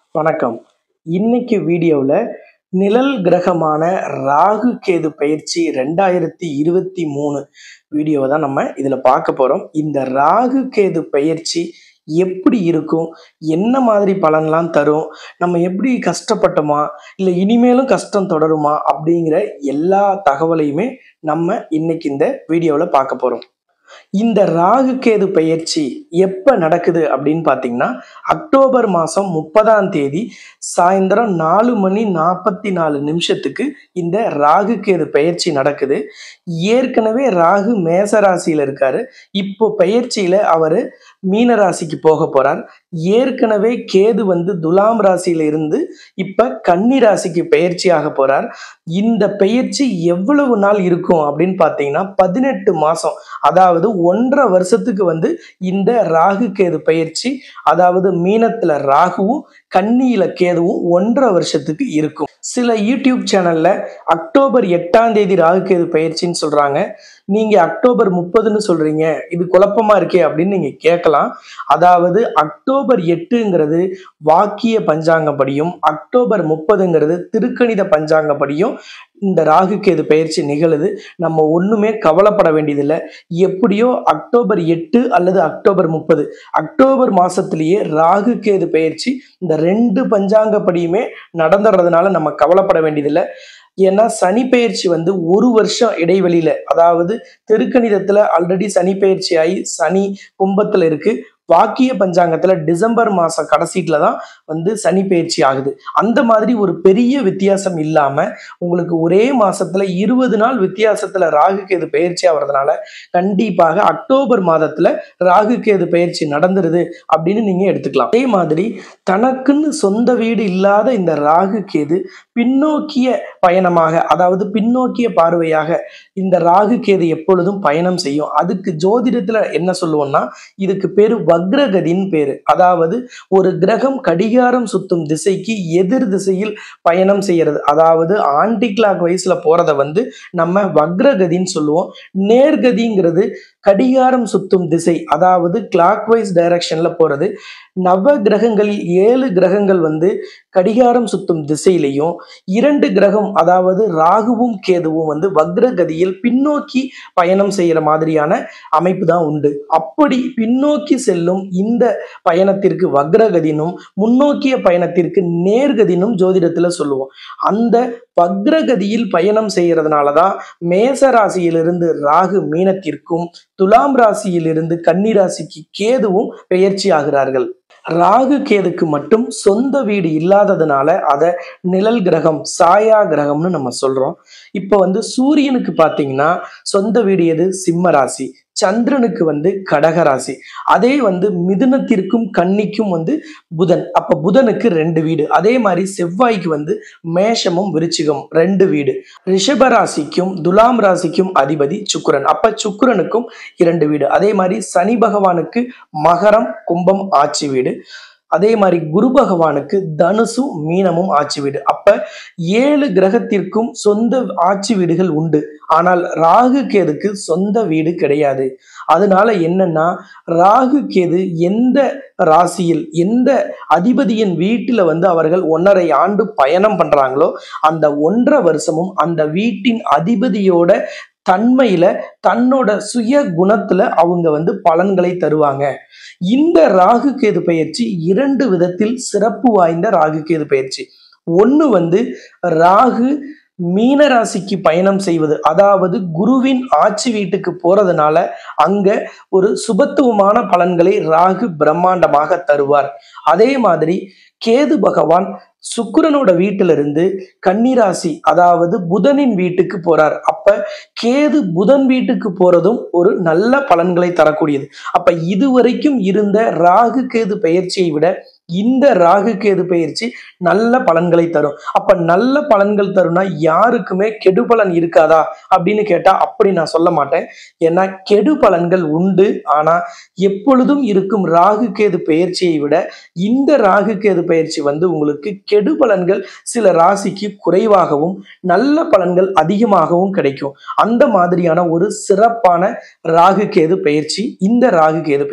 வணக்கம் இன்னைக்கு வீடியோவில் நிழல் கிரகமான ராகு கேது பயிற்சி ரெண்டாயிரத்தி இருபத்தி மூணு வீடியோவை தான் நம்ம இதில் பார்க்க போகிறோம் இந்த ராகு கேது பயிற்சி எப்படி இருக்கும் என்ன மாதிரி பலன்லாம் தரும் நம்ம எப்படி கஷ்டப்பட்டோமா இல்லை இனிமேலும் கஷ்டம் தொடருமா அப்படிங்கிற எல்லா தகவலையுமே நம்ம இன்னைக்கு இந்த வீடியோவில் பார்க்க போகிறோம் இந்த ராகு கேது பயிற்சி எப்போ நடக்குது அப்படின்னு பார்த்தீங்கன்னா அக்டோபர் மாதம் முப்பதாம் தேதி சாயந்தரம் நாலு மணி நாற்பத்தி நாலு நிமிஷத்துக்கு இந்த ராகு கேது பயிற்சி நடக்குது ஏற்கனவே ராகு மேச ராசியில் இருக்காரு இப்போ பயிற்சியில் அவர் மீன ராசிக்கு போக போறார் ஏற்கனவே கேது வந்து துலாம் ராசியில இருந்து இப்ப கன்னி ராசிக்கு பயிற்சி ஆக போறார் இந்த பயிற்சி எவ்வளவு நாள் இருக்கும் அப்படின்னு பார்த்தீங்கன்னா பதினெட்டு மாசம் அதாவது ஒன்றரை வருஷத்துக்கு வந்து இந்த ராகு கேது பயிற்சி அதாவது மீனத்துல ராகுவும் கன்னியில கேதுவும் ஒன்றரை வருஷத்துக்கு இருக்கும் சில யூடியூப் சேனல்ல அக்டோபர் எட்டாம் தேதி ராகு கேது பயிற்சின்னு சொல்றாங்க நீங்க அக்டோபர் முப்பதுன்னு சொல்றீங்க இது குழப்பமா இருக்கே அப்படின்னு நீங்க கேட்கலாம் அதாவது அக்டோபர் எட்டுங்கிறது வாக்கிய பஞ்சாங்கப்படியும் அக்டோபர் முப்பதுங்கிறது திருக்கணித பஞ்சாங்கப்படியும் இந்த ராகு கேது பயிற்சி நிகழுது நம்ம ஒண்ணுமே கவலைப்பட வேண்டியதில்லை எப்படியோ அக்டோபர் எட்டு அல்லது அக்டோபர் முப்பது அக்டோபர் மாசத்திலேயே ராகு கேது பயிற்சி இந்த ரெண்டு பஞ்சாங்கப்படியுமே நடந்துடுறதுனால நம்ம கவலைப்பட வேண்டியதில்லை ஏன்னா சனி பயிற்சி வந்து ஒரு வருஷம் இடைவெளியில அதாவது தெருக்கணிதத்துல ஆல்ரெடி சனி பயிற்சி ஆகி சனி கும்பத்துல இருக்கு வாக்கிய பஞ்சாங்கத்துல டிசம்பர் மாசம் கடைசீட்ல தான் வந்து சனி பயிற்சி ஆகுது அந்த மாதிரி ஒரு பெரிய வித்தியாசம் இல்லாம உங்களுக்கு ஒரே மாசத்துல இருபது நாள் வித்தியாசத்துல ராகு கேது பயிற்சி ஆகிறதுனால கண்டிப்பாக அக்டோபர் மாதத்துல ராகு கேது பயிற்சி நடந்துருது அப்படின்னு நீங்க எடுத்துக்கலாம் அதே மாதிரி தனக்குன்னு சொந்த வீடு இல்லாத இந்த ராகு கேது பின்னோக்கிய பயணமாக அதாவது பின்னோக்கிய பார்வையாக இந்த ராகு கேது எப்பொழுதும் பயணம் செய்யும் அதுக்கு ஜோதிடத்துல என்ன சொல்லுவோம்னா இதுக்கு பேரு வக்ரகதின்னு பேரு அதாவது ஒரு கிரகம் கடிகாரம் சுத்தும் திசைக்கு எதிர் திசையில் பயணம் செய்யறது அதாவது ஆன்டி கிளாக் வைஸ்ல போறத வந்து நம்ம வக்ரகதின்னு சொல்லுவோம் நேர்கதிங்கிறது கடிகாரம் சுத்தும் திசை அதாவது கிளாக் வைஸ் டைரக்ஷன்ல போறது நவ கிரகங்களில் ஏழு கிரகங்கள் வந்து கடிகாரம் சுத்தும் திசையிலையும் இரண்டு கிரகம் அதாவது ராகுவும் கேதுவும் வந்து வக்ரகதியில் பின்னோக்கி பயணம் செய்யற மாதிரியான அமைப்பு தான் உண்டு அப்படி பின்னோக்கி செல்லும் இந்த பயணத்திற்கு வக்ரகதினும் முன்னோக்கிய பயணத்திற்கு நேர்கதினும் ஜோதிடத்துல சொல்லுவோம் அந்த வக்ரகதியில் பயணம் செய்யறதுனால தான் மேச ராசியிலிருந்து ராகு மீனத்திற்கும் துலாம் ராசியிலிருந்து கன்னி ராசிக்கு கேதுவும் பெயர்ச்சி ஆகிறார்கள் ராகு கேதுக்கு மட்டும் சொந்த வீடு இல்லாததுனால அதை நிழல் கிரகம் சாயா கிரகம்னு நம்ம சொல்றோம் இப்போ வந்து சூரியனுக்கு பார்த்தீங்கன்னா சொந்த வீடு எது சிம்ம ராசி சந்திரனுக்கு வந்து கடக ராசி அதே வந்து மிதுனத்திற்கும் கன்னிக்கும் வந்து புதன் அப்ப புதனுக்கு ரெண்டு வீடு அதே மாதிரி செவ்வாய்க்கு வந்து மேஷமும் விருச்சிகம் ரெண்டு வீடு ரிஷப ராசிக்கும் துலாம் ராசிக்கும் அதிபதி சுக்கிரன் அப்ப சுக்கிரனுக்கும் இரண்டு வீடு அதே மாதிரி சனி பகவானுக்கு மகரம் கும்பம் ஆட்சி வீடு அதே மாதிரி குரு பகவானுக்கு தனுசும் மீனமும் ஆட்சி வீடு அப்ப ஏழு கிரகத்திற்கும் சொந்த ஆட்சி வீடுகள் உண்டு ஆனால் ராகு கேதுக்கு சொந்த வீடு கிடையாது அதனால என்னன்னா ராகு கேது எந்த ராசியில் எந்த அதிபதியின் வீட்டில் வந்து அவர்கள் ஒன்றரை ஆண்டு பயணம் பண்றாங்களோ அந்த ஒன்றரை வருஷமும் அந்த வீட்டின் அதிபதியோட தன்மையில தன்னோட சுய குணத்துல அவங்க வந்து பலன்களை தருவாங்க இந்த ராகு கேது பயிற்சி இரண்டு விதத்தில் சிறப்பு வாய்ந்த ராகு கேது பயிற்சி ஒன்று வந்து ராகு மீன ராசிக்கு பயணம் செய்வது அதாவது குருவின் ஆட்சி வீட்டுக்கு போறதுனால அங்க ஒரு சுபத்துவமான பலன்களை ராகு பிரம்மாண்டமாக தருவார் அதே மாதிரி கேது பகவான் சுக்கிரனோட வீட்டிலிருந்து கன்னிராசி அதாவது புதனின் வீட்டுக்கு போறார் அப்ப கேது புதன் வீட்டுக்கு போறதும் ஒரு நல்ல பலன்களை தரக்கூடியது அப்ப இதுவரைக்கும் இருந்த ராகு கேது பயிற்சியை விட இந்த ராகு கேது பயிற்சி நல்ல பலன்களை தரும் அப்ப நல்ல பலன்கள் தரும்னா யாருக்குமே கெடு பலன் இருக்காதா அப்படின்னு கேட்டா அப்படி நான் சொல்ல மாட்டேன் ஏன்னா கெடு பலன்கள் உண்டு ஆனா எப்பொழுதும் இருக்கும் ராகு கேது பயிற்சியை விட இந்த ராகு கேது பயிற்சி வந்து உங்களுக்கு கெடு பலன்கள் சில ராசிக்கு குறைவாகவும் நல்ல பலன்கள் அதிகமாகவும் கிடைக்கும் அந்த மாதிரியான ஒரு சிறப்பான ராகு கேது பயிற்சி இந்த ராகு கேது பயிற்சி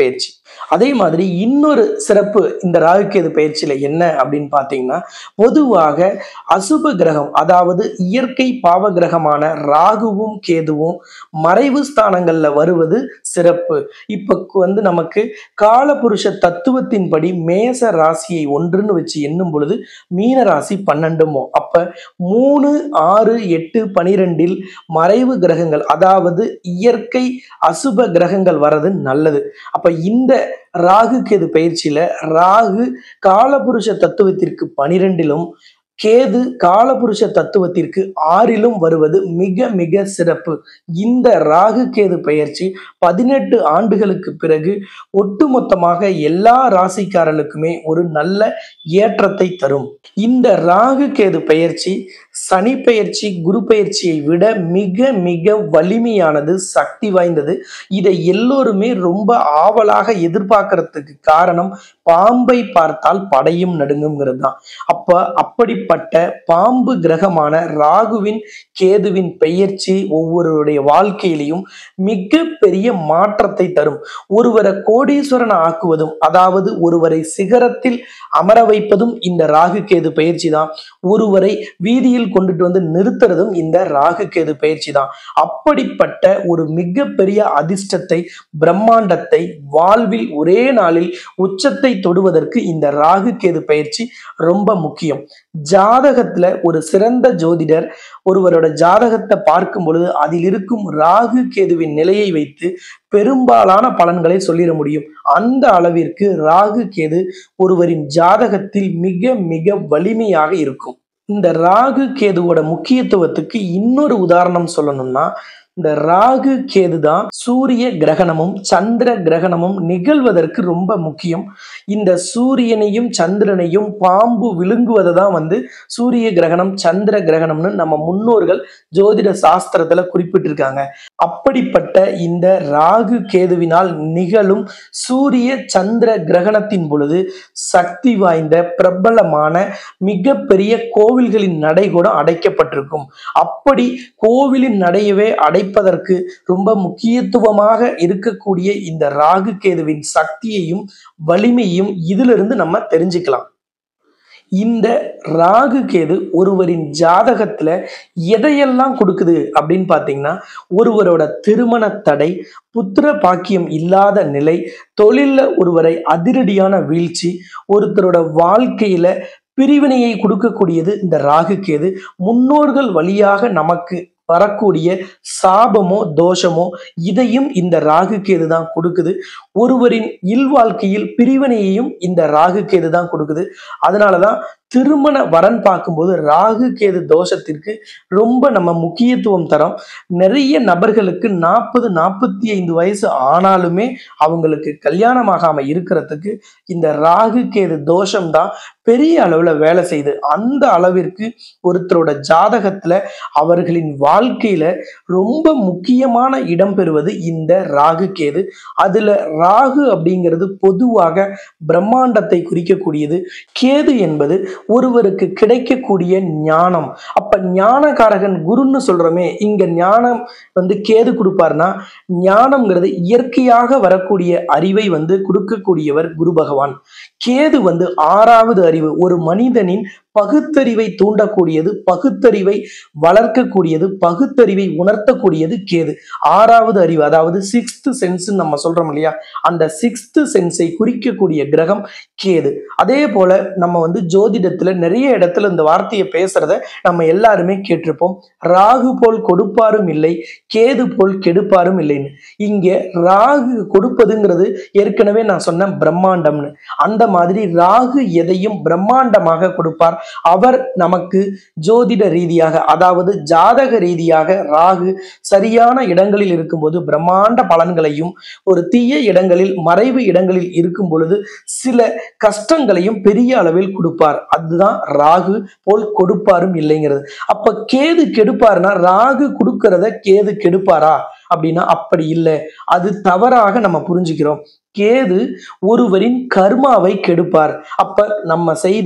அதே மாதிரி இன்னொரு சிறப்பு இந்த ராகுகேது பயிற்சியில என்ன அப்படின்னு பார்த்தீங்கன்னா பொதுவாக அசுப கிரகம் அதாவது இயற்கை பாவ கிரகமான ராகுவும் கேதுவும் மறைவு ஸ்தானங்கள்ல வருவது சிறப்பு இப்ப வந்து நமக்கு காலபுருஷ தத்துவத்தின்படி மேச ராசியை ஒன்றுன்னு வச்சு எண்ணும் பொழுது மீன ராசி பன்னெண்டுமோ அப்ப மூணு ஆறு எட்டு பனிரெண்டில் மறைவு கிரகங்கள் அதாவது இயற்கை அசுப கிரகங்கள் வர்றது நல்லது அப்ப இந்த ராகு கேது பயிற்சியில ராகு காலபுருஷ தத்துவத்திற்கு பனிரெண்டிலும் கேது காலபுருஷ தத்துவத்திற்கு ஆறிலும் வருவது மிக மிக சிறப்பு இந்த ராகு கேது பயிற்சி பதினெட்டு ஆண்டுகளுக்கு பிறகு ஒட்டுமொத்தமாக எல்லா ராசிக்காரர்களுக்குமே ஒரு நல்ல ஏற்றத்தை தரும் இந்த ராகு கேது பயிற்சி சனி பயிற்சி குரு பயிற்சியை விட மிக மிக வலிமையானது சக்தி வாய்ந்தது இதை எல்லோருமே ரொம்ப ஆவலாக எதிர்பார்க்கறதுக்கு காரணம் பாம்பை பார்த்தால் படையும் நடுங்குங்கிறது தான் அப்ப அப்படிப்பட்ட பாம்பு கிரகமான ராகுவின் கேதுவின் பெயர்ச்சி ஒவ்வொருவருடைய வாழ்க்கையிலையும் மிக பெரிய மாற்றத்தை தரும் ஒருவரை கோடீஸ்வரன் ஆக்குவதும் அதாவது ஒருவரை சிகரத்தில் அமர வைப்பதும் இந்த ராகு கேது பயிற்சி தான் ஒருவரை வீதியில் கொண்டுட்டு வந்து நிறுத்துறதும் இந்த ராகு கேது பயிற்சி தான் அப்படிப்பட்ட ஒரு மிகப்பெரிய அதிர்ஷ்டத்தை பிரம்மாண்டத்தை வாழ்வில் ஒரே நாளில் உச்சத்தை தொடுவதற்கு இந்த ராகு கேது பயிற்சி ரொம்ப முக்கியம் ஜாதகத்துல ஒரு சிறந்த ஜோதிடர் ஒருவரோட ஜாதகத்தை பார்க்கும் பொழுது அதில் இருக்கும் ராகு கேதுவின் நிலையை வைத்து பெரும்பாலான பலன்களை சொல்லிட முடியும் அந்த அளவிற்கு ராகு கேது ஒருவரின் ஜாதகத்தில் மிக மிக வலிமையாக இருக்கும் இந்த ராகு கேதுவோட முக்கியத்துவத்துக்கு இன்னொரு உதாரணம் சொல்லணும்னா இந்த ராகு கேது தான் சூரிய கிரகணமும் சந்திர கிரகணமும் நிகழ்வதற்கு ரொம்ப முக்கியம் இந்த சூரியனையும் சந்திரனையும் பாம்பு விழுங்குவதை தான் வந்து சூரிய கிரகணம் சந்திர கிரகணம்னு நம்ம முன்னோர்கள் ஜோதிட சாஸ்திரத்துல குறிப்பிட்டிருக்காங்க அப்படிப்பட்ட இந்த ராகு கேதுவினால் நிகழும் சூரிய சந்திர கிரகணத்தின் பொழுது சக்தி வாய்ந்த பிரபலமான மிகப்பெரிய கோவில்களின் நடை கூட அடைக்கப்பட்டிருக்கும் அப்படி கோவிலின் நடையவே அடைப்பதற்கு ரொம்ப முக்கியத்துவமாக இருக்கக்கூடிய இந்த ராகு கேதுவின் சக்தியையும் வலிமையும் இதிலிருந்து நம்ம தெரிஞ்சுக்கலாம் இந்த ராகு கேது ஒருவரின் ஜாதகத்துல எதையெல்லாம் கொடுக்குது அப்படின்னு பார்த்தீங்கன்னா ஒருவரோட திருமண தடை புத்திர பாக்கியம் இல்லாத நிலை தொழில்ல ஒருவரை அதிரடியான வீழ்ச்சி ஒருத்தரோட வாழ்க்கையில பிரிவினையை கொடுக்கக்கூடியது இந்த ராகு கேது முன்னோர்கள் வழியாக நமக்கு வரக்கூடிய சாபமோ தோஷமோ இதையும் இந்த ராகு கேது தான் கொடுக்குது ஒருவரின் இல்வாழ்க்கையில் பிரிவினையையும் இந்த ராகு கேது தான் கொடுக்குது அதனாலதான் திருமண வரன் பார்க்கும்போது ராகு கேது தோஷத்திற்கு ரொம்ப நம்ம முக்கியத்துவம் தரோம் நிறைய நபர்களுக்கு நாற்பது நாற்பத்தி ஐந்து வயசு ஆனாலுமே அவங்களுக்கு கல்யாணமாகாம இருக்கிறதுக்கு இந்த ராகு கேது தோஷம் தான் பெரிய அளவுல வேலை செய்யுது அந்த அளவிற்கு ஒருத்தரோட ஜாதகத்துல அவர்களின் வாழ்க்கையில ரொம்ப முக்கியமான இடம் பெறுவது இந்த ராகு கேது அதுல ராகு அப்படிங்கிறது பொதுவாக பிரம்மாண்டத்தை குறிக்கக்கூடியது கேது என்பது ஒருவருக்கு கிடைக்கக்கூடிய ஞானம் அப்ப ஞானகாரகன் குருன்னு சொல்றோமே இங்க ஞானம் வந்து கேது கொடுப்பார்னா ஞானம்ங்கிறது இயற்கையாக வரக்கூடிய அறிவை வந்து கொடுக்கக்கூடியவர் குரு பகவான் கேது வந்து ஆறாவது அறிவு ஒரு மனிதனின் பகுத்தறிவை தூண்டக்கூடியது பகுத்தறிவை வளர்க்கக்கூடியது பகுத்தறிவை உணர்த்தக்கூடியது கேது ஆறாவது அறிவு அதாவது சிக்ஸ்த் சென்ஸ் நம்ம சொல்றோம் இல்லையா அந்த சிக்ஸ்த் சென்ஸை குறிக்கக்கூடிய கிரகம் கேது அதே போல நம்ம வந்து ஜோதிடத்துல நிறைய இடத்துல இந்த வார்த்தையை பேசுறத நம்ம எல்லாருமே கேட்டிருப்போம் ராகு போல் கொடுப்பாரும் இல்லை கேது போல் கெடுப்பாரும் இல்லைன்னு இங்க ராகு கொடுப்பதுங்கிறது ஏற்கனவே நான் சொன்ன பிரம்மாண்டம்னு அந்த மாதிரி ராகு எதையும் பிரம்மாண்டமாக கொடுப்பார் அவர் நமக்கு ஜோதிட ரீதியாக அதாவது ஜாதக ரீதியாக ராகு சரியான இடங்களில் இருக்கும்போது பிரம்மாண்ட பலன்களையும் ஒரு தீய இடங்களில் மறைவு இடங்களில் இருக்கும் பொழுது சில கஷ்டங்களையும் பெரிய அளவில் கொடுப்பார் அதுதான் ராகு போல் கொடுப்பாரும் இல்லைங்கிறது அப்ப கேது கெடுப்பாருன்னா ராகு கொடுக்கறத கேது கெடுப்பாரா அப்படின்னா அப்படி இல்லை அது தவறாக நம்ம புரிஞ்சுக்கிறோம் கேது ஒருவரின் கர்மாவை கெடுப்பார் அப்ப நம்ம செய்த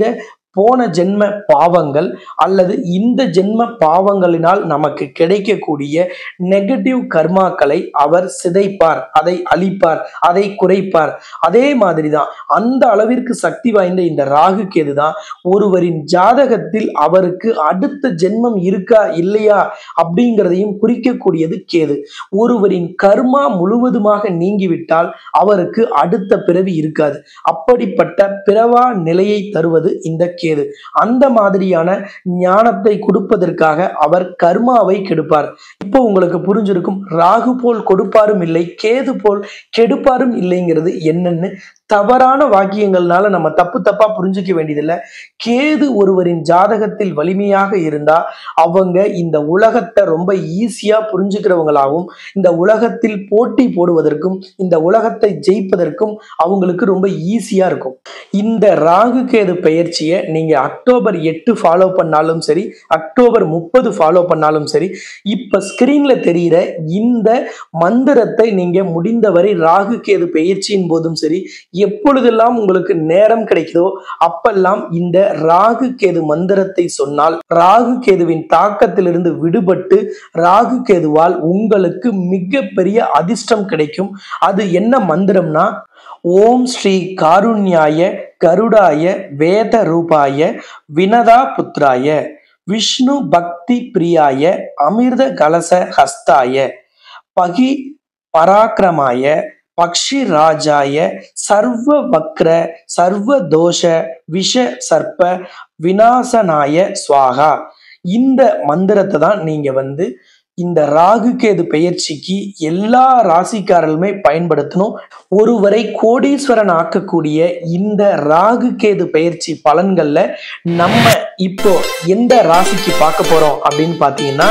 போன ஜென்ம பாவங்கள் அல்லது இந்த ஜென்ம பாவங்களினால் நமக்கு கிடைக்கக்கூடிய நெகட்டிவ் கர்மாக்களை அவர் சிதைப்பார் அதை அழிப்பார் அதை குறைப்பார் அதே மாதிரி தான் அந்த அளவிற்கு சக்தி வாய்ந்த இந்த ராகு கேது தான் ஒருவரின் ஜாதகத்தில் அவருக்கு அடுத்த ஜென்மம் இருக்கா இல்லையா அப்படிங்கிறதையும் குறிக்கக்கூடியது கேது ஒருவரின் கர்மா முழுவதுமாக நீங்கிவிட்டால் அவருக்கு அடுத்த பிறவி இருக்காது அப்படிப்பட்ட பிறவா நிலையை தருவது இந்த கேது அந்த மாதிரியான ஞானத்தை கொடுப்பதற்காக அவர் கர்மாவை கெடுப்பார் இப்போ உங்களுக்கு புரிஞ்சிருக்கும் ராகு போல் கொடுப்பாரும் இல்லை கேது போல் கெடுப்பாரும் இல்லைங்கிறது என்னன்னு தவறான வாக்கியங்கள்னால நம்ம தப்பு தப்பா புரிஞ்சுக்க வேண்டியதில்லை கேது ஒருவரின் ஜாதகத்தில் வலிமையாக இருந்தா அவங்க இந்த உலகத்தை ரொம்ப ஈஸியா புரிஞ்சுக்கிறவங்களாகவும் இந்த உலகத்தில் போட்டி போடுவதற்கும் இந்த உலகத்தை ஜெயிப்பதற்கும் அவங்களுக்கு ரொம்ப ஈஸியா இருக்கும் இந்த ராகு கேது பெயர்ச்சியை நீங்க அக்டோபர் எட்டு ஃபாலோ பண்ணாலும் சரி அக்டோபர் முப்பது ஃபாலோ பண்ணாலும் சரி இப்ப ஸ்கிரீன்ல தெரிகிற இந்த மந்திரத்தை நீங்க முடிந்தவரை ராகு கேது பெயர்ச்சியின் போதும் சரி எப்பொழுதெல்லாம் உங்களுக்கு நேரம் கிடைக்குதோ அப்பெல்லாம் இந்த ராகு கேது மந்திரத்தை சொன்னால் ராகு கேதுவின் தாக்கத்திலிருந்து விடுபட்டு ராகு கேதுவால் உங்களுக்கு மிகப்பெரிய அதிர்ஷ்டம் கிடைக்கும் அது என்ன மந்திரம்னா ஓம் ஸ்ரீ காருண்யாய கருடாய வேத ரூபாய வினதா புத்ராய விஷ்ணு பக்தி பிரியாய அமிர்த கலச ஹஸ்தாய பகி பராக்கிரமாய பக்ஷி ராஜாய சர்வ வக்ர சர்வ தோஷ விஷ சர்ப்ப விநாசனாய ஸ்வாகா இந்த மந்திரத்தை தான் நீங்க வந்து இந்த ராகு கேது பெயர்ச்சிக்கு எல்லா ராசிக்காரர்களுமே பயன்படுத்தணும் ஒருவரை கோடீஸ்வரன் ஆக்கக்கூடிய இந்த ராகு கேது பெயர்ச்சி பலன்கள்ல நம்ம இப்போ எந்த ராசிக்கு பார்க்க போறோம் அப்படின்னு பாத்தீங்கன்னா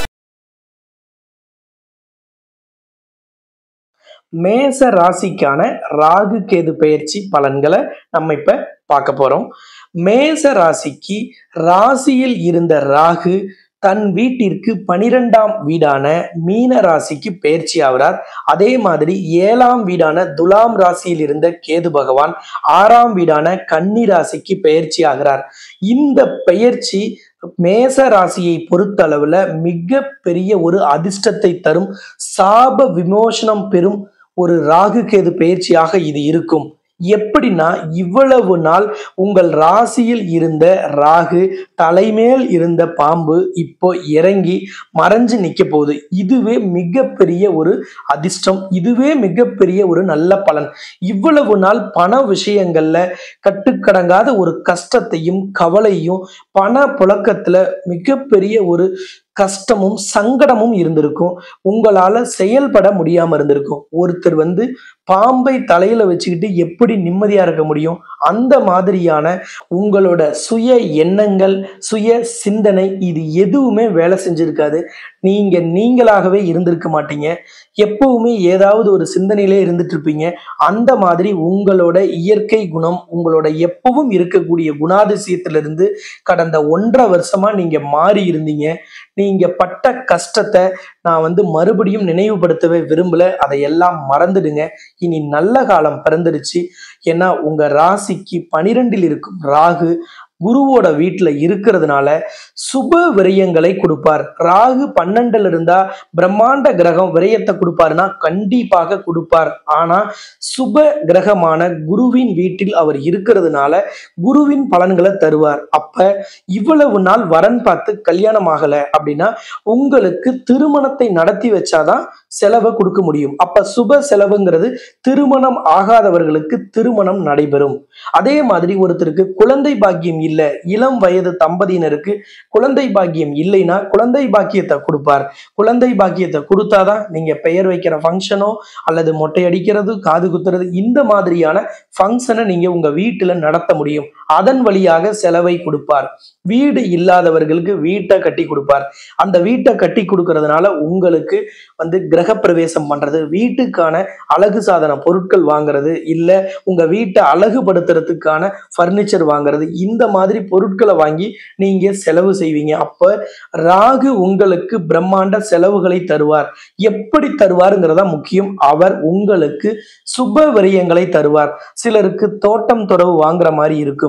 மேச ராசிக்கான ராகு கேது பெயர்ச்சி பலன்களை நம்ம இப்ப பார்க்க போறோம் மேச ராசிக்கு ராசியில் இருந்த ராகு தன் வீட்டிற்கு பனிரெண்டாம் வீடான மீன ராசிக்கு பயிற்சி ஆகிறார் அதே மாதிரி ஏழாம் வீடான துலாம் ராசியில் இருந்த கேது பகவான் ஆறாம் வீடான கன்னி ராசிக்கு பயிற்சி ஆகிறார் இந்த பெயர்ச்சி மேச ராசியை பொறுத்த அளவுல மிக பெரிய ஒரு அதிர்ஷ்டத்தை தரும் சாப விமோசனம் பெறும் ஒரு ராகு கேது பயிற்சியாக இது இருக்கும் எப்படின்னா இவ்வளவு நாள் உங்கள் ராசியில் இருந்த ராகு தலைமேல் இருந்த பாம்பு இப்போ இறங்கி மறைஞ்சு நிக்க போகுது இதுவே மிகப்பெரிய ஒரு அதிர்ஷ்டம் இதுவே மிகப்பெரிய ஒரு நல்ல பலன் இவ்வளவு நாள் பண விஷயங்கள்ல கட்டுக்கடங்காத ஒரு கஷ்டத்தையும் கவலையும் பண புழக்கத்துல மிகப்பெரிய ஒரு கஷ்டமும் சங்கடமும் இருந்திருக்கும் உங்களால செயல்பட முடியாம இருந்திருக்கும் ஒருத்தர் வந்து பாம்பை தலையில வச்சுக்கிட்டு எப்படி நிம்மதியா இருக்க முடியும் அந்த மாதிரியான உங்களோட சுய எண்ணங்கள் சுய சிந்தனை இது எதுவுமே வேலை செஞ்சிருக்காது நீங்க நீங்களாகவே இருந்திருக்க மாட்டீங்க எப்பவுமே ஏதாவது ஒரு சிந்தனையிலே இருந்துட்டு இருப்பீங்க அந்த மாதிரி உங்களோட இயற்கை குணம் உங்களோட எப்பவும் இருக்கக்கூடிய குணாதிசயத்திலிருந்து கடந்த ஒன்றரை வருஷமா நீங்க மாறி இருந்தீங்க நீங்க பட்ட கஷ்டத்தை நான் வந்து மறுபடியும் நினைவுபடுத்தவே விரும்பல அதையெல்லாம் மறந்துடுங்க இனி நல்ல காலம் பிறந்துடுச்சு ஏன்னா உங்க ராசிக்கு பனிரெண்டில் இருக்கும் ராகு குருவோட வீட்டுல இருக்கிறதுனால சுப விரயங்களை கொடுப்பார் ராகு பன்னெண்டுல இருந்தா பிரம்மாண்ட கிரகம் விரயத்தை கொடுப்பாருன்னா கண்டிப்பாக கொடுப்பார் ஆனா சுப கிரகமான குருவின் வீட்டில் அவர் இருக்கிறதுனால குருவின் பலன்களை தருவார் அப்ப இவ்வளவு நாள் வரன் பார்த்து கல்யாணம் ஆகல அப்படின்னா உங்களுக்கு திருமணத்தை நடத்தி வச்சாதான் செலவை கொடுக்க முடியும் அப்ப சுப செலவுங்கிறது திருமணம் ஆகாதவர்களுக்கு திருமணம் நடைபெறும் அதே மாதிரி ஒருத்தருக்கு குழந்தை பாக்கியம் இல்ல இளம் வயது தம்பதியினருக்கு குழந்தை பாக்கியம் இல்லைன்னா குழந்தை பாக்கியத்தை கொடுப்பார் குழந்தை பாக்கியத்தை கொடுத்தாதான் நீங்க பெயர் வைக்கிற ஃபங்க்ஷனோ அல்லது மொட்டை அடிக்கிறது காது குத்துறது இந்த மாதிரியான ஃபங்க்ஷனை நீங்க உங்க வீட்டுல நடத்த முடியும் அதன் வழியாக செலவை கொடுப்பார் வீடு இல்லாதவர்களுக்கு வீட்டை கட்டி கொடுப்பார் அந்த வீட்டை கட்டி கொடுக்கறதுனால உங்களுக்கு வந்து கிரகப்பிரவேசம் பண்றது வீட்டுக்கான அழகு சாதன பொருட்கள் வாங்குறது இல்ல உங்க வீட்டை அழகுபடுத்துறதுக்கான ஃபர்னிச்சர் வாங்குறது இந்த மாதிரி பொருட்களை வாங்கி நீங்க செலவு செய்வீங்க அப்ப ராகு உங்களுக்கு பிரம்மாண்ட செலவுகளை தருவார் எப்படி தருவாருங்கிறதா முக்கியம் அவர் உங்களுக்கு சுப விரயங்களை தருவார் சிலருக்கு தோட்டம் துறவு வாங்குற மாதிரி இருக்கும்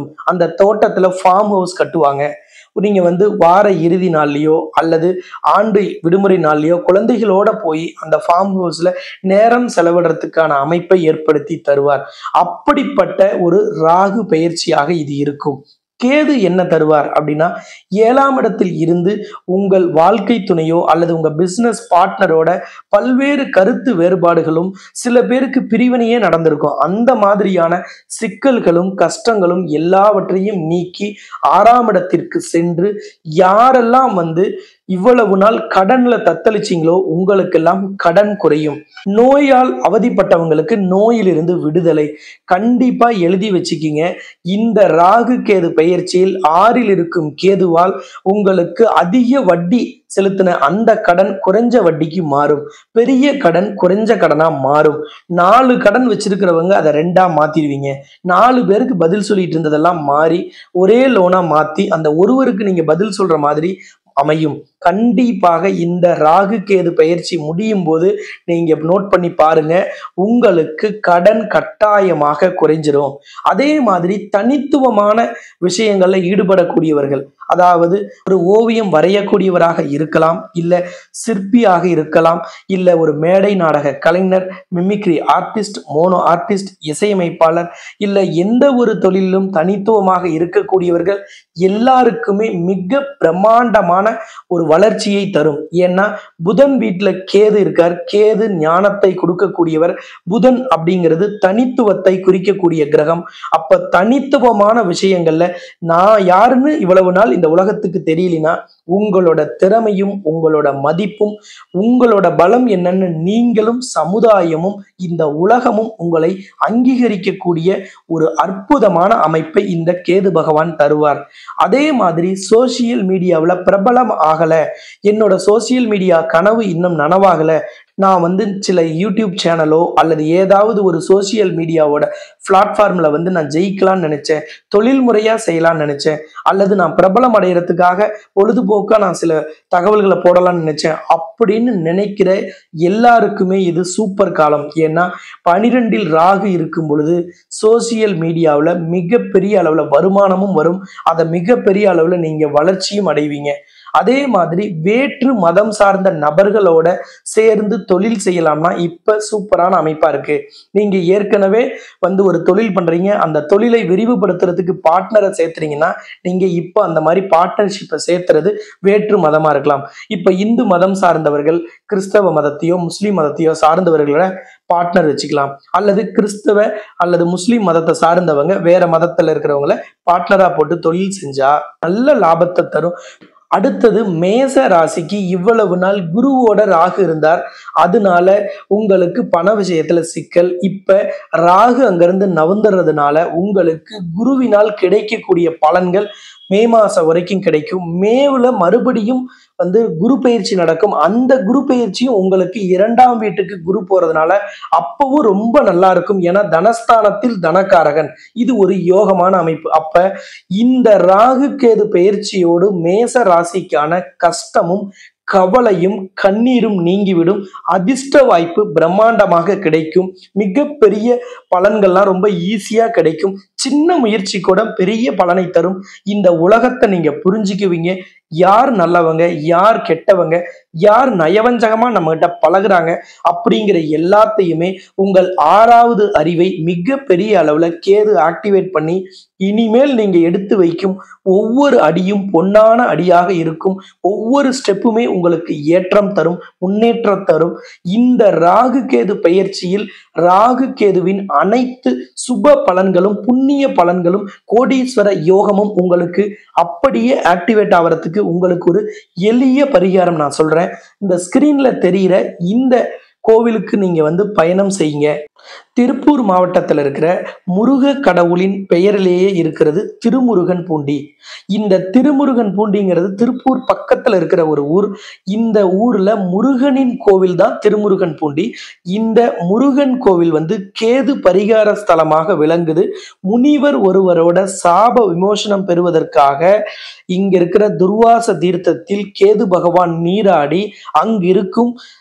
அந்த தோட்டத்துல ஃபார்ம் ஹவுஸ் கட்டுவாங்க நீங்க வந்து வார இறுதி நாள்லயோ அல்லது ஆண்டு விடுமுறை நாள்லயோ குழந்தைகளோட போய் அந்த ஃபார்ம் ஹவுஸ்ல நேரம் செலவிடுறதுக்கான அமைப்பை ஏற்படுத்தி தருவார் அப்படிப்பட்ட ஒரு ராகு பயிற்சியாக இது இருக்கும் கேது என்ன தருவார் அப்படின்னா ஏழாம் இடத்தில் இருந்து உங்கள் வாழ்க்கை துணையோ அல்லது உங்க பிசினஸ் பார்ட்னரோட பல்வேறு கருத்து வேறுபாடுகளும் சில பேருக்கு பிரிவினையே நடந்திருக்கும் அந்த மாதிரியான சிக்கல்களும் கஷ்டங்களும் எல்லாவற்றையும் நீக்கி ஆறாம் இடத்திற்கு சென்று யாரெல்லாம் வந்து இவ்வளவு நாள் கடன்ல தத்தளிச்சிங்களோ உங்களுக்கெல்லாம் கடன் குறையும் நோயால் அவதிப்பட்டவங்களுக்கு நோயிலிருந்து விடுதலை கண்டிப்பா எழுதி வச்சுக்கிங்க இந்த ராகு கேது பயிற்சியில் ஆறில் இருக்கும் கேதுவால் உங்களுக்கு அதிக வட்டி செலுத்தின அந்த கடன் குறைஞ்ச வட்டிக்கு மாறும் பெரிய கடன் குறைஞ்ச கடனா மாறும் நாலு கடன் வச்சிருக்கிறவங்க அதை ரெண்டா மாத்திடுவீங்க நாலு பேருக்கு பதில் சொல்லிட்டு இருந்ததெல்லாம் மாறி ஒரே லோனா மாத்தி அந்த ஒருவருக்கு நீங்க பதில் சொல்ற மாதிரி அமையும் கண்டிப்பாக இந்த ராகு கேது பயிற்சி முடியும் போது நீங்க நோட் பண்ணி பாருங்க உங்களுக்கு கடன் கட்டாயமாக குறைஞ்சிரும் அதே மாதிரி தனித்துவமான விஷயங்கள்ல ஈடுபடக்கூடியவர்கள் அதாவது ஒரு ஓவியம் வரையக்கூடியவராக இருக்கலாம் இல்ல சிற்பியாக இருக்கலாம் இல்ல ஒரு மேடை நாடக கலைஞர் மிமிக்ரி ஆர்டிஸ்ட் மோனோ ஆர்டிஸ்ட் இசையமைப்பாளர் இல்ல எந்த ஒரு தொழிலும் தனித்துவமாக இருக்கக்கூடியவர்கள் எல்லாருக்குமே மிக பிரம்மாண்டமான ஒரு வளர்ச்சியை தரும் ஏன்னா புதன் வீட்டுல கேது இருக்கார் கேது ஞானத்தை கொடுக்கக்கூடியவர் புதன் அப்படிங்கிறது தனித்துவத்தை குறிக்கக்கூடிய கிரகம் அப்ப தனித்துவமான விஷயங்கள்ல நான் யாருன்னு இவ்வளவு நாள் இந்த உலகத்துக்கு தெரியலனா உங்களோட திறமையும் உங்களோட மதிப்பும் உங்களோட பலம் என்னன்னு நீங்களும் சமுதாயமும் இந்த உலகமும் உங்களை அங்கீகரிக்கக்கூடிய ஒரு அற்புதமான அமைப்பை இந்த கேது பகவான் தருவார் அதே மாதிரி சோசியல் மீடியாவில் பிரபலம் ஆகல என்னோட சோசியல் மீடியா கனவு இன்னும் நனவாகல நான் வந்து சில யூடியூப் சேனலோ அல்லது ஏதாவது ஒரு சோசியல் மீடியாவோட பிளாட்ஃபார்மில் வந்து நான் ஜெயிக்கலாம்னு நினைச்சேன் தொழில் முறையாக செய்யலாம்னு நினைச்சேன் அல்லது நான் பிரபலம் அடைகிறதுக்காக பொழுதுபோக்காக நான் சில தகவல்களை போடலாம்னு நினைச்சேன் அப்படின்னு நினைக்கிற எல்லாருக்குமே இது சூப்பர் காலம் ஏன்னா பனிரெண்டில் ராகு இருக்கும் பொழுது சோசியல் மீடியாவில் மிகப்பெரிய அளவில் வருமானமும் வரும் அதை மிகப்பெரிய அளவில் நீங்கள் வளர்ச்சியும் அடைவீங்க அதே மாதிரி வேற்று மதம் சார்ந்த நபர்களோட சேர்ந்து தொழில் செய்யலாம்னா இப்ப சூப்பரான அமைப்பா இருக்கு நீங்க ஏற்கனவே வந்து ஒரு தொழில் பண்றீங்க அந்த தொழிலை விரிவுபடுத்துறதுக்கு பார்ட்னரை சேர்த்துறீங்கன்னா நீங்க இப்ப அந்த மாதிரி பார்ட்னர்ஷிப்பை சேர்த்துறது வேற்று மதமா இருக்கலாம் இப்ப இந்து மதம் சார்ந்தவர்கள் கிறிஸ்தவ மதத்தையோ முஸ்லீம் மதத்தையோ சார்ந்தவர்களோட பார்ட்னர் வச்சுக்கலாம் அல்லது கிறிஸ்தவ அல்லது முஸ்லீம் மதத்தை சார்ந்தவங்க வேற மதத்துல இருக்கிறவங்கள பார்ட்னரா போட்டு தொழில் செஞ்சா நல்ல லாபத்தை தரும் அடுத்தது மேச ராசிக்கு இவ்வளவு நாள் குருவோட ராகு இருந்தார் அதனால உங்களுக்கு பண விஷயத்துல சிக்கல் இப்ப ராகு அங்கிருந்து நவுந்துறதுனால உங்களுக்கு குருவினால் கிடைக்கக்கூடிய பலன்கள் மே மாசம் வரைக்கும் கிடைக்கும் மேவுல மறுபடியும் வந்து குரு பயிற்சி நடக்கும் அந்த குரு பயிற்சியும் உங்களுக்கு இரண்டாம் வீட்டுக்கு குரு போறதுனால அப்பவும் ரொம்ப நல்லா இருக்கும் ஏன்னா தனஸ்தானத்தில் தனக்காரகன் இது ஒரு யோகமான அமைப்பு அப்ப இந்த ராகு கேது பயிற்சியோடு மேச ராசிக்கான கஷ்டமும் கவலையும் கண்ணீரும் நீங்கிவிடும் அதிர்ஷ்ட வாய்ப்பு பிரம்மாண்டமாக கிடைக்கும் மிகப்பெரிய பலன்கள்லாம் ரொம்ப ஈஸியா கிடைக்கும் சின்ன முயற்சி கூட பெரிய பலனை தரும் இந்த உலகத்தை நீங்க புரிஞ்சுக்குவீங்க யார் நல்லவங்க யார் கெட்டவங்க யார் நயவஞ்சகமா நம்ம கிட்ட பழகுறாங்க அப்படிங்கிற எல்லாத்தையுமே உங்கள் ஆறாவது அறிவை மிக பெரிய அளவுல கேது ஆக்டிவேட் பண்ணி இனிமேல் நீங்க எடுத்து வைக்கும் ஒவ்வொரு அடியும் பொன்னான அடியாக இருக்கும் ஒவ்வொரு ஸ்டெப்புமே உங்களுக்கு ஏற்றம் தரும் முன்னேற்றம் தரும் இந்த ராகு கேது பயிற்சியில் ராகு கேதுவின் அனைத்து சுப பலன்களும் புண்ணிய பலன்களும் கோடீஸ்வர யோகமும் உங்களுக்கு அப்படியே ஆக்டிவேட் ஆகிறதுக்கு உங்களுக்கு ஒரு எளிய பரிகாரம் நான் சொல்றேன் இந்த ஸ்கிரீன்ல தெரியிற இந்த கோவிலுக்கு நீங்க வந்து பயணம் செய்யுங்க திருப்பூர் மாவட்டத்தில் இருக்கிற முருக கடவுளின் பெயரிலேயே இருக்கிறது திருமுருகன் பூண்டி இந்த திருமுருகன் பூண்டிங்கிறது திருப்பூர் பக்கத்துல இருக்கிற ஒரு ஊர் இந்த ஊர்ல முருகனின் கோவில் தான் திருமுருகன் பூண்டி இந்த முருகன் கோவில் வந்து கேது பரிகார ஸ்தலமாக விளங்குது முனிவர் ஒருவரோட சாப விமோசனம் பெறுவதற்காக இங்க இருக்கிற துர்வாச தீர்த்தத்தில் கேது பகவான் நீராடி அங்கிருக்கும்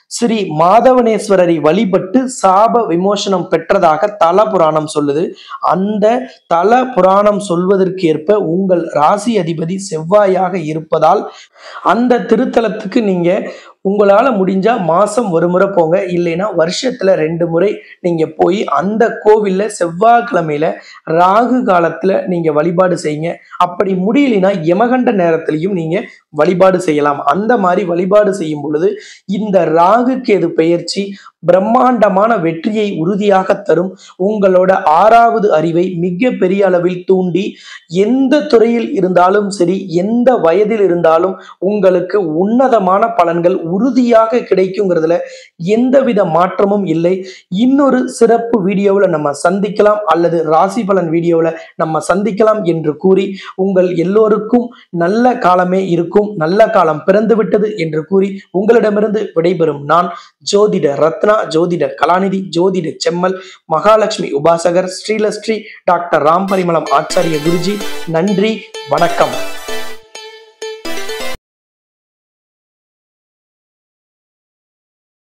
ஸ்ரீ மாதவனேஸ்வரரை வழிபட்டு சாப விமோசனம் பெற்றதாக தல புராணம் சொல்லுது அந்த தல புராணம் சொல்வதற்கு ஏற்ப உங்கள் ராசி அதிபதி செவ்வாயாக இருப்பதால் அந்த திருத்தலத்துக்கு நீங்க உங்களால முடிஞ்சா மாசம் ஒரு முறை போங்க இல்லைன்னா வருஷத்துல ரெண்டு முறை நீங்க போய் அந்த கோவில்ல செவ்வாய்க்கிழமையில ராகு காலத்துல நீங்க வழிபாடு செய்யுங்க அப்படி முடியலைன்னா யமகண்ட நேரத்திலையும் நீங்க வழிபாடு செய்யலாம் அந்த மாதிரி வழிபாடு செய்யும் பொழுது இந்த ராகு கேது பெயர்ச்சி பிரம்மாண்டமான வெற்றியை உறுதியாக தரும் உங்களோட ஆறாவது அறிவை மிக பெரிய அளவில் தூண்டி எந்த துறையில் இருந்தாலும் சரி எந்த வயதில் இருந்தாலும் உங்களுக்கு உன்னதமான பலன்கள் உறுதியாக கிடைக்குங்கிறதுல எந்தவித மாற்றமும் இல்லை இன்னொரு சிறப்பு வீடியோவில் நம்ம சந்திக்கலாம் அல்லது ராசி பலன் வீடியோவில் நம்ம சந்திக்கலாம் என்று கூறி உங்கள் எல்லோருக்கும் நல்ல காலமே இருக்கும் நல்ல காலம் பிறந்து விட்டது என்று கூறி உங்களிடமிருந்து விடைபெறும் நான் ஜோதிட ரத்னா ஜோதிட கலாநிதி ஜோதிட செம்மல் மகாலட்சுமி உபாசகர் ஸ்ரீலஸ்ரீ டாக்டர் ராம் பரிமளம் ஆச்சாரிய குருஜி நன்றி வணக்கம்